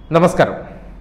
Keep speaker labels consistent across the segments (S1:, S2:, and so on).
S1: നമസ്കാരം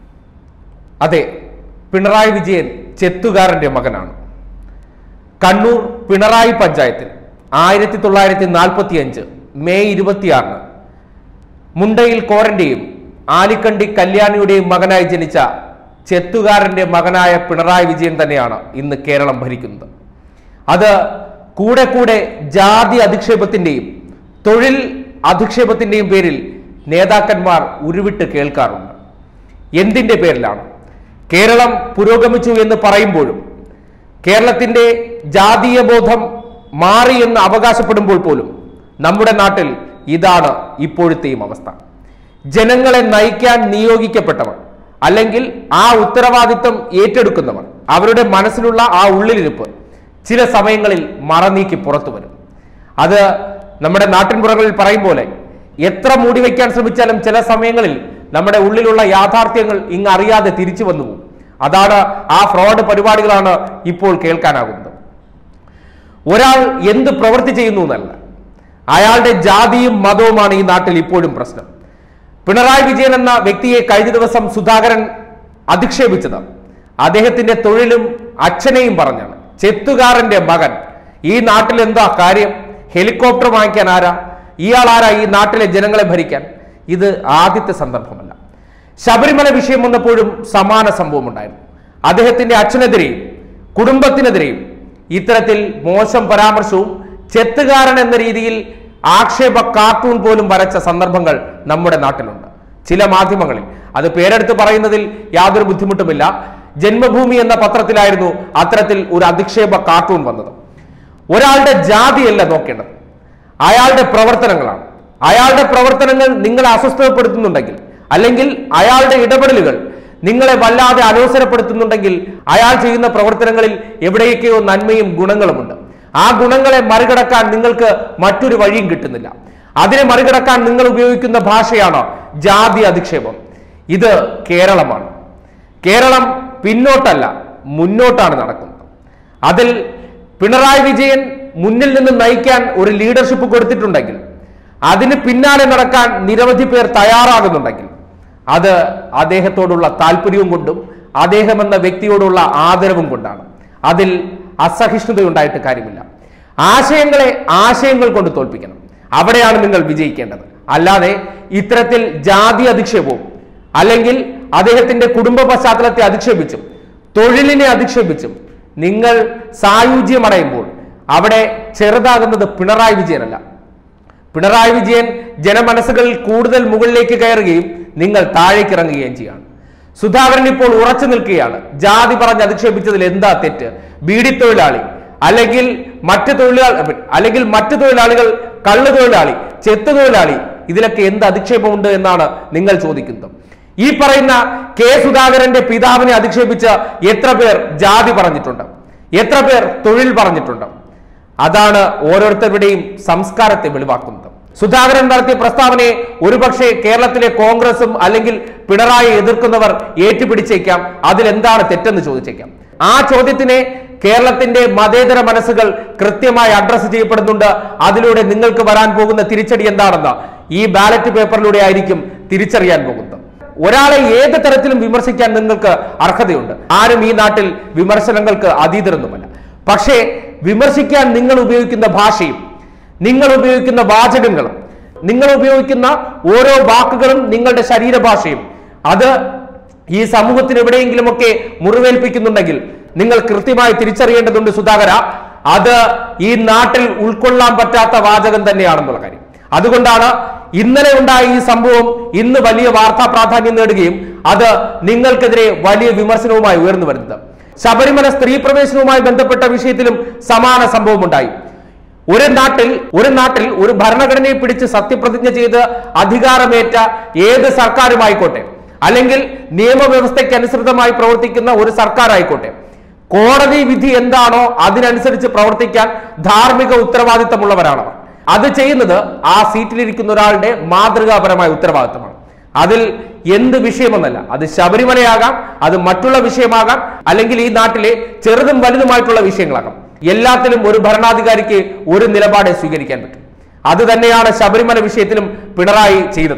S1: അതെ പിണറായി വിജയൻ ചെത്തുകാരന്റെ മകനാണ് കണ്ണൂർ പിണറായി പഞ്ചായത്തിൽ ആയിരത്തി തൊള്ളായിരത്തി നാൽപ്പത്തി അഞ്ച് മെയ് ഇരുപത്തിയാറിന് മുണ്ടയിൽ കോരന്റെയും ആലിക്കണ്ടി കല്യാണിയുടെയും മകനായി ജനിച്ച ചെത്തുകാരന്റെ മകനായ പിണറായി വിജയൻ തന്നെയാണ് ഇന്ന് കേരളം ഭരിക്കുന്നത് അത് കൂടെ കൂടെ ജാതി അധിക്ഷേപത്തിന്റെയും തൊഴിൽ അധിക്ഷേപത്തിന്റെയും പേരിൽ നേതാക്കന്മാർ ഉരുവിട്ട് കേൾക്കാറുണ്ട് എന്തിന്റെ പേരിലാണ് കേരളം പുരോഗമിച്ചു എന്ന് പറയുമ്പോഴും കേരളത്തിന്റെ ജാതീയ ബോധം മാറി എന്ന് അവകാശപ്പെടുമ്പോൾ പോലും നമ്മുടെ നാട്ടിൽ ഇതാണ് ഇപ്പോഴത്തെയും അവസ്ഥ ജനങ്ങളെ നയിക്കാൻ നിയോഗിക്കപ്പെട്ടവർ അല്ലെങ്കിൽ ആ ഉത്തരവാദിത്വം ഏറ്റെടുക്കുന്നവർ അവരുടെ മനസ്സിലുള്ള ആ ഉള്ളിലിരിപ്പ് ചില സമയങ്ങളിൽ മറനീക്കി പുറത്തു വരും അത് നമ്മുടെ നാട്ടിൻപുറങ്ങളിൽ പറയും പോലെ എത്ര മൂടി വയ്ക്കാൻ ശ്രമിച്ചാലും ചില സമയങ്ങളിൽ നമ്മുടെ ഉള്ളിലുള്ള യാഥാർത്ഥ്യങ്ങൾ ഇങ്ങ് അറിയാതെ തിരിച്ചു വന്നു പോകും അതാണ് ആ ഫ്രോഡ് പരിപാടികളാണ് ഇപ്പോൾ കേൾക്കാനാകുന്നത് ഒരാൾ എന്ത് പ്രവൃത്തി ചെയ്യുന്നു എന്നല്ല അയാളുടെ ജാതിയും മതവുമാണ് ഈ നാട്ടിൽ ഇപ്പോഴും പ്രശ്നം പിണറായി വിജയൻ എന്ന വ്യക്തിയെ കഴിഞ്ഞ ദിവസം സുധാകരൻ അധിക്ഷേപിച്ചത് അദ്ദേഹത്തിന്റെ തൊഴിലും അച്ഛനെയും പറഞ്ഞാണ് ചെത്തുകാരന്റെ മകൻ ഈ നാട്ടിൽ എന്താ കാര്യം ഹെലികോപ്റ്റർ വാങ്ങിക്കാൻ ആരാ ഇയാൾ ആരാ ഈ നാട്ടിലെ ജനങ്ങളെ ഭരിക്കാൻ ഇത് ആദ്യത്തെ സന്ദർഭമല്ല ശബരിമല വിഷയം വന്നപ്പോഴും സമാന സംഭവം ഉണ്ടായിരുന്നു അദ്ദേഹത്തിന്റെ അച്ഛനെതിരെയും കുടുംബത്തിനെതിരെയും ഇത്തരത്തിൽ മോശം പരാമർശവും ചെത്തുകാരൻ എന്ന രീതിയിൽ ആക്ഷേപ കാർട്ടൂൺ പോലും വരച്ച സന്ദർഭങ്ങൾ നമ്മുടെ നാട്ടിലുണ്ട് ചില മാധ്യമങ്ങളിൽ അത് പേരെടുത്ത് പറയുന്നതിൽ യാതൊരു ബുദ്ധിമുട്ടുമില്ല ജന്മഭൂമി എന്ന പത്രത്തിലായിരുന്നു അത്തരത്തിൽ ഒരു അധിക്ഷേപ കാർട്ടൂൺ വന്നത് ഒരാളുടെ ജാതിയല്ല നോക്കേണ്ടത് അയാളുടെ പ്രവർത്തനങ്ങളാണ് അയാളുടെ പ്രവർത്തനങ്ങൾ നിങ്ങളെ അസ്വസ്ഥപ്പെടുത്തുന്നുണ്ടെങ്കിൽ അല്ലെങ്കിൽ അയാളുടെ ഇടപെടലുകൾ നിങ്ങളെ വല്ലാതെ അലോസരപ്പെടുത്തുന്നുണ്ടെങ്കിൽ അയാൾ ചെയ്യുന്ന പ്രവർത്തനങ്ങളിൽ എവിടെയൊക്കെയോ നന്മയും ഗുണങ്ങളുമുണ്ട് ആ ഗുണങ്ങളെ മറികടക്കാൻ നിങ്ങൾക്ക് മറ്റൊരു വഴിയും കിട്ടുന്നില്ല അതിനെ മറികടക്കാൻ നിങ്ങൾ ഉപയോഗിക്കുന്ന ഭാഷയാണ് ജാതി അധിക്ഷേപം ഇത് കേരളമാണ് കേരളം പിന്നോട്ടല്ല മുന്നോട്ടാണ് നടക്കുന്നത് അതിൽ പിണറായി വിജയൻ മുന്നിൽ നിന്ന് നയിക്കാൻ ഒരു ലീഡർഷിപ്പ് കൊടുത്തിട്ടുണ്ടെങ്കിൽ അതിന് പിന്നാലെ നടക്കാൻ നിരവധി പേർ തയ്യാറാകുന്നുണ്ടെങ്കിൽ അത് അദ്ദേഹത്തോടുള്ള താല്പര്യവും കൊണ്ടും അദ്ദേഹം എന്ന വ്യക്തിയോടുള്ള ആദരവും കൊണ്ടാണ് അതിൽ അസഹിഷ്ണുതയുണ്ടായിട്ട് കാര്യമില്ല ആശയങ്ങളെ ആശയങ്ങൾ കൊണ്ട് തോൽപ്പിക്കണം അവിടെയാണ് നിങ്ങൾ വിജയിക്കേണ്ടത് അല്ലാതെ ഇത്തരത്തിൽ ജാതി അധിക്ഷേപവും അല്ലെങ്കിൽ അദ്ദേഹത്തിന്റെ കുടുംബ പശ്ചാത്തലത്തെ അധിക്ഷേപിച്ചും തൊഴിലിനെ അധിക്ഷേപിച്ചും നിങ്ങൾ സായുജ്യമടയുമ്പോൾ അവിടെ ചെറുതാകുന്നത് പിണറായി വിജയനല്ല പിണറായി വിജയൻ ജനമനസ്സുകളിൽ കൂടുതൽ മുകളിലേക്ക് കയറുകയും നിങ്ങൾ താഴേക്ക് ഇറങ്ങുകയും ചെയ്യാണ് സുധാകരൻ ഇപ്പോൾ ഉറച്ചു നിൽക്കുകയാണ് ജാതി പറഞ്ഞ് അധിക്ഷേപിച്ചതിൽ എന്താ തെറ്റ് ബീഡി തൊഴിലാളി അല്ലെങ്കിൽ മറ്റ് തൊഴിലാളി അല്ലെങ്കിൽ മറ്റ് തൊഴിലാളികൾ കള്ളു തൊഴിലാളി ചെത്ത് തൊഴിലാളി ഇതിലൊക്കെ എന്ത് അധിക്ഷേപമുണ്ട് എന്നാണ് നിങ്ങൾ ചോദിക്കുന്നത് ഈ പറയുന്ന കെ സുധാകരന്റെ പിതാവിനെ അധിക്ഷേപിച്ച് എത്ര പേർ ജാതി പറഞ്ഞിട്ടുണ്ട് എത്ര പേർ തൊഴിൽ പറഞ്ഞിട്ടുണ്ട് അതാണ് ഓരോരുത്തരുടെയും സംസ്കാരത്തെ വെളിവാക്കുന്നത് സുധാകരൻ നടത്തിയ പ്രസ്താവനയെ ഒരുപക്ഷെ കേരളത്തിലെ കോൺഗ്രസും അല്ലെങ്കിൽ പിണറായി എതിർക്കുന്നവർ ഏറ്റുപിടിച്ചേക്കാം അതിലെന്താണ് തെറ്റെന്ന് ചോദിച്ചേക്കാം ആ ചോദ്യത്തിനെ കേരളത്തിന്റെ മതേതര മനസ്സുകൾ കൃത്യമായി അഡ്രസ് ചെയ്യപ്പെടുന്നുണ്ട് അതിലൂടെ നിങ്ങൾക്ക് വരാൻ പോകുന്ന തിരിച്ചടി എന്താണെന്ന് ഈ ബാലറ്റ് പേപ്പറിലൂടെ ആയിരിക്കും തിരിച്ചറിയാൻ പോകുന്നത് ഒരാളെ ഏത് തരത്തിലും വിമർശിക്കാൻ നിങ്ങൾക്ക് അർഹതയുണ്ട് ആരും ഈ നാട്ടിൽ വിമർശനങ്ങൾക്ക് അതീതരൊന്നുമല്ല പക്ഷേ വിമർശിക്കാൻ നിങ്ങൾ ഉപയോഗിക്കുന്ന ഭാഷയും നിങ്ങൾ ഉപയോഗിക്കുന്ന വാചകങ്ങളും നിങ്ങൾ ഉപയോഗിക്കുന്ന ഓരോ വാക്കുകളും നിങ്ങളുടെ ശരീരഭാഷയും അത് ഈ സമൂഹത്തിന് എവിടെയെങ്കിലുമൊക്കെ മുറിവേൽപ്പിക്കുന്നുണ്ടെങ്കിൽ നിങ്ങൾ കൃത്യമായി തിരിച്ചറിയേണ്ടതുണ്ട് സുധാകര അത് ഈ നാട്ടിൽ ഉൾക്കൊള്ളാൻ പറ്റാത്ത വാചകം തന്നെയാണെന്നുള്ള കാര്യം അതുകൊണ്ടാണ് ഇന്നലെ ഉണ്ടായ ഈ സംഭവം ഇന്ന് വലിയ വാർത്താ പ്രാധാന്യം നേടുകയും അത് നിങ്ങൾക്കെതിരെ വലിയ വിമർശനവുമായി ഉയർന്നു വരുന്നത് ശബരിമല സ്ത്രീ പ്രവേശനവുമായി ബന്ധപ്പെട്ട വിഷയത്തിലും സമാന സംഭവം ഉണ്ടായി ഒരു നാട്ടിൽ ഒരു നാട്ടിൽ ഒരു ഭരണഘടനയെ പിടിച്ച് സത്യപ്രതിജ്ഞ ചെയ്ത് അധികാരമേറ്റ ഏത് സർക്കാരുമായിക്കോട്ടെ അല്ലെങ്കിൽ നിയമവ്യവസ്ഥയ്ക്ക് അനുസൃതമായി പ്രവർത്തിക്കുന്ന ഒരു സർക്കാർ ആയിക്കോട്ടെ കോടതി വിധി എന്താണോ അതിനനുസരിച്ച് പ്രവർത്തിക്കാൻ ധാർമ്മിക ഉത്തരവാദിത്തമുള്ളവരാണ് അവർ അത് ചെയ്യുന്നത് ആ സീറ്റിലിരിക്കുന്ന ഒരാളുടെ മാതൃകാപരമായ ഉത്തരവാദിത്തമാണ് അതിൽ എന്ത് വിഷയമെന്നല്ല അത് ശബരിമലയാകാം അത് മറ്റുള്ള വിഷയമാകാം അല്ലെങ്കിൽ ഈ നാട്ടിലെ ചെറുതും വലുതുമായിട്ടുള്ള വിഷയങ്ങളാകാം എല്ലാത്തിലും ഒരു ഭരണാധികാരിക്ക് ഒരു നിലപാടെ സ്വീകരിക്കാൻ പറ്റും അത് തന്നെയാണ് ശബരിമല വിഷയത്തിലും പിണറായി ചെയ്തത്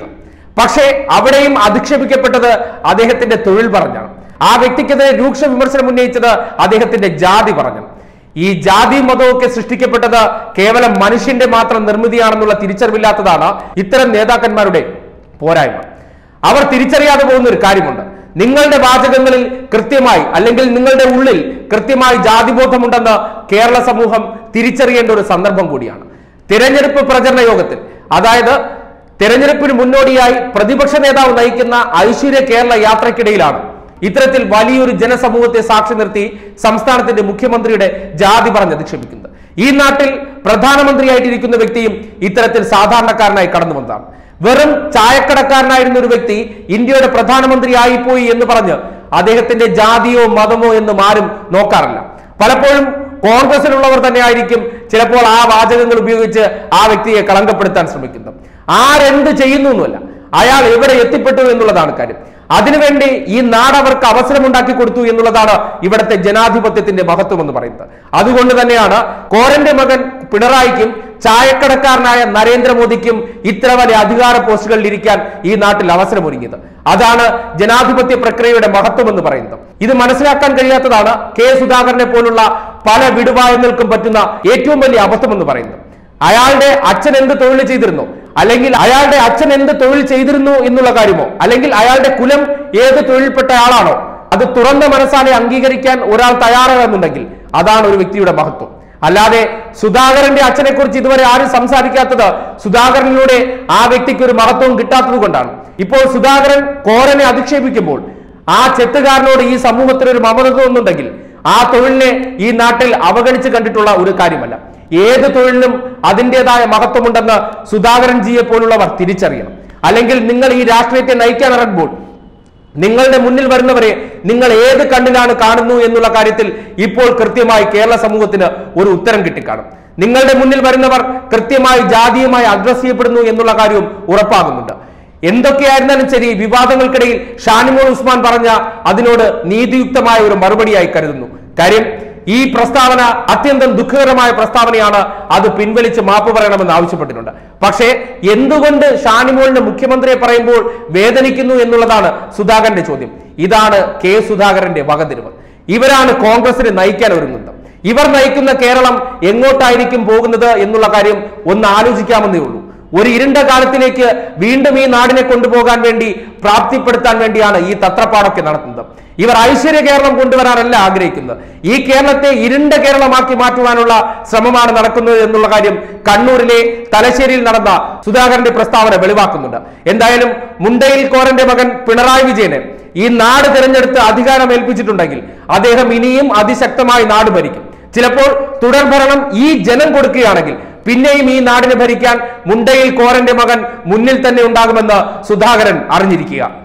S1: പക്ഷേ അവിടെയും അധിക്ഷേപിക്കപ്പെട്ടത് അദ്ദേഹത്തിന്റെ തൊഴിൽ പറഞ്ഞാണ് ആ വ്യക്തിക്കെതിരെ രൂക്ഷ വിമർശനം ഉന്നയിച്ചത് അദ്ദേഹത്തിന്റെ ജാതി പറഞ്ഞു ഈ ജാതി മതമൊക്കെ സൃഷ്ടിക്കപ്പെട്ടത് കേവലം മനുഷ്യന്റെ മാത്രം നിർമ്മിതിയാണെന്നുള്ള തിരിച്ചറിവില്ലാത്തതാണ് ഇത്തരം നേതാക്കന്മാരുടെ പോരായ്മ അവർ തിരിച്ചറിയാതെ പോകുന്ന ഒരു കാര്യമുണ്ട് നിങ്ങളുടെ വാചകങ്ങളിൽ കൃത്യമായി അല്ലെങ്കിൽ നിങ്ങളുടെ ഉള്ളിൽ കൃത്യമായി ജാതിബോധമുണ്ടെന്ന് കേരള സമൂഹം തിരിച്ചറിയേണ്ട ഒരു സന്ദർഭം കൂടിയാണ് തിരഞ്ഞെടുപ്പ് പ്രചരണ യോഗത്തിൽ അതായത് തെരഞ്ഞെടുപ്പിന് മുന്നോടിയായി പ്രതിപക്ഷ നേതാവ് നയിക്കുന്ന ഐശ്വര്യ കേരള യാത്രക്കിടയിലാണ് ഇത്തരത്തിൽ വലിയൊരു ജനസമൂഹത്തെ സാക്ഷി നിർത്തി സംസ്ഥാനത്തിന്റെ മുഖ്യമന്ത്രിയുടെ ജാതി പറഞ്ഞ് അധിക്ഷേപിക്കുന്നത് ഈ നാട്ടിൽ പ്രധാനമന്ത്രിയായിട്ടിരിക്കുന്ന വ്യക്തിയും ഇത്തരത്തിൽ സാധാരണക്കാരനായി കടന്നു വന്നതാണ് വെറും ചായക്കടക്കാരനായിരുന്ന ഒരു വ്യക്തി ഇന്ത്യയുടെ പ്രധാനമന്ത്രി ആയിപ്പോയി എന്ന് പറഞ്ഞ് അദ്ദേഹത്തിന്റെ ജാതിയോ മതമോ എന്നും ആരും നോക്കാറില്ല പലപ്പോഴും കോൺഗ്രസിലുള്ളവർ തന്നെ ആയിരിക്കും ചിലപ്പോൾ ആ വാചകങ്ങൾ ഉപയോഗിച്ച് ആ വ്യക്തിയെ കളങ്കപ്പെടുത്താൻ ശ്രമിക്കുന്നത് ആരെന്ത് ചെയ്യുന്നു എന്നല്ല അയാൾ എവിടെ എത്തിപ്പെട്ടു എന്നുള്ളതാണ് കാര്യം അതിനുവേണ്ടി ഈ നാട് അവർക്ക് അവസരമുണ്ടാക്കി കൊടുത്തു എന്നുള്ളതാണ് ഇവിടുത്തെ ജനാധിപത്യത്തിന്റെ മഹത്വം എന്ന് പറയുന്നത് അതുകൊണ്ട് തന്നെയാണ് കോരന്റെ മകൻ പിണറായിക്കും ചായക്കടക്കാരനായ നരേന്ദ്രമോദിക്കും ഇത്ര വലിയ അധികാര പോസ്റ്റുകളിൽ ഇരിക്കാൻ ഈ നാട്ടിൽ അവസരമൊരുങ്ങിയത് അതാണ് ജനാധിപത്യ പ്രക്രിയയുടെ മഹത്വം എന്ന് പറയുന്നത് ഇത് മനസ്സിലാക്കാൻ കഴിയാത്തതാണ് കെ സുധാകരനെ പോലുള്ള പല വിടുവായങ്ങൾക്കും പറ്റുന്ന ഏറ്റവും വലിയ അബദ്ധം എന്ന് പറയുന്നത് അയാളുടെ അച്ഛൻ എന്ത് തൊഴിൽ ചെയ്തിരുന്നു അല്ലെങ്കിൽ അയാളുടെ അച്ഛൻ എന്ത് തൊഴിൽ ചെയ്തിരുന്നു എന്നുള്ള കാര്യമോ അല്ലെങ്കിൽ അയാളുടെ കുലം ഏത് തൊഴിൽപ്പെട്ട ആളാണോ അത് തുറന്ന മനസ്സാലെ അംഗീകരിക്കാൻ ഒരാൾ തയ്യാറാകുന്നുണ്ടെങ്കിൽ അതാണ് ഒരു വ്യക്തിയുടെ മഹത്വം അല്ലാതെ സുധാകരന്റെ അച്ഛനെ കുറിച്ച് ഇതുവരെ ആരും സംസാരിക്കാത്തത് സുധാകരനിലൂടെ ആ വ്യക്തിക്ക് ഒരു മഹത്വം കിട്ടാത്തത് കൊണ്ടാണ് ഇപ്പോൾ സുധാകരൻ കോരനെ അധിക്ഷേപിക്കുമ്പോൾ ആ ചെത്തുകാരനോട് ഈ സമൂഹത്തിന് ഒരു മമത തോന്നുന്നുണ്ടെങ്കിൽ ആ തൊഴിലിനെ ഈ നാട്ടിൽ അവഗണിച്ച് കണ്ടിട്ടുള്ള ഒരു കാര്യമല്ല ഏത് തൊഴിലിനും അതിൻ്റെതായ മഹത്വമുണ്ടെന്ന് സുധാകരൻ ജിയെ പോലുള്ളവർ തിരിച്ചറിയണം അല്ലെങ്കിൽ നിങ്ങൾ ഈ രാഷ്ട്രീയത്തെ നയിക്കാൻ ഇറങ്ങുമ്പോൾ നിങ്ങളുടെ മുന്നിൽ വരുന്നവരെ നിങ്ങൾ ഏത് കണ്ണിലാണ് കാണുന്നു എന്നുള്ള കാര്യത്തിൽ ഇപ്പോൾ കൃത്യമായി കേരള സമൂഹത്തിന് ഒരു ഉത്തരം കിട്ടിക്കാണും നിങ്ങളുടെ മുന്നിൽ വരുന്നവർ കൃത്യമായി ജാതീയമായി അഡ്രസ് ചെയ്യപ്പെടുന്നു എന്നുള്ള കാര്യവും ഉറപ്പാകുന്നുണ്ട് എന്തൊക്കെയായിരുന്നാലും ശരി വിവാദങ്ങൾക്കിടയിൽ ഷാനിമോൾ ഉസ്മാൻ പറഞ്ഞ അതിനോട് നീതിയുക്തമായ ഒരു മറുപടിയായി കരുതുന്നു കാര്യം ഈ പ്രസ്താവന അത്യന്തം ദുഃഖകരമായ പ്രസ്താവനയാണ് അത് പിൻവലിച്ച് മാപ്പ് പറയണമെന്ന് ആവശ്യപ്പെട്ടിട്ടുണ്ട് പക്ഷേ എന്തുകൊണ്ട് ഷാനിമോളിന്റെ മുഖ്യമന്ത്രിയെ പറയുമ്പോൾ വേദനിക്കുന്നു എന്നുള്ളതാണ് സുധാകരന്റെ ചോദ്യം ഇതാണ് കെ സുധാകരന്റെ വകതിരിവ് ഇവരാണ് കോൺഗ്രസിനെ നയിക്കാൻ ഒരുങ്ങുന്നത് ഇവർ നയിക്കുന്ന കേരളം എങ്ങോട്ടായിരിക്കും പോകുന്നത് എന്നുള്ള കാര്യം ഒന്ന് ആലോചിക്കാമെന്നേ ഉള്ളൂ ഒരു ഇരുണ്ട കാലത്തിലേക്ക് വീണ്ടും ഈ നാടിനെ കൊണ്ടുപോകാൻ വേണ്ടി പ്രാപ്തിപ്പെടുത്താൻ വേണ്ടിയാണ് ഈ തത്രപ്പാടൊക്കെ നടത്തുന്നത് ഇവർ ഐശ്വര്യ കേരളം കൊണ്ടുവരാനല്ല ആഗ്രഹിക്കുന്നത് ഈ കേരളത്തെ ഇരുണ്ട കേരളമാക്കി മാറ്റുവാനുള്ള ശ്രമമാണ് നടക്കുന്നത് എന്നുള്ള കാര്യം കണ്ണൂരിലെ തലശ്ശേരിയിൽ നടന്ന സുധാകരന്റെ പ്രസ്താവന വെളിവാക്കുന്നുണ്ട് എന്തായാലും മുണ്ടയിൽ കോരന്റെ മകൻ പിണറായി വിജയന് ഈ നാട് തിരഞ്ഞെടുത്ത് അധികാരം ഏൽപ്പിച്ചിട്ടുണ്ടെങ്കിൽ അദ്ദേഹം ഇനിയും അതിശക്തമായി നാട് ഭരിക്കും ചിലപ്പോൾ തുടർഭരണം ഈ ജനം കൊടുക്കുകയാണെങ്കിൽ പിന്നെയും ഈ നാടിനെ ഭരിക്കാൻ മുണ്ടയിൽ കോരന്റെ മകൻ മുന്നിൽ തന്നെ ഉണ്ടാകുമെന്ന് സുധാകരൻ അറിഞ്ഞിരിക്കുക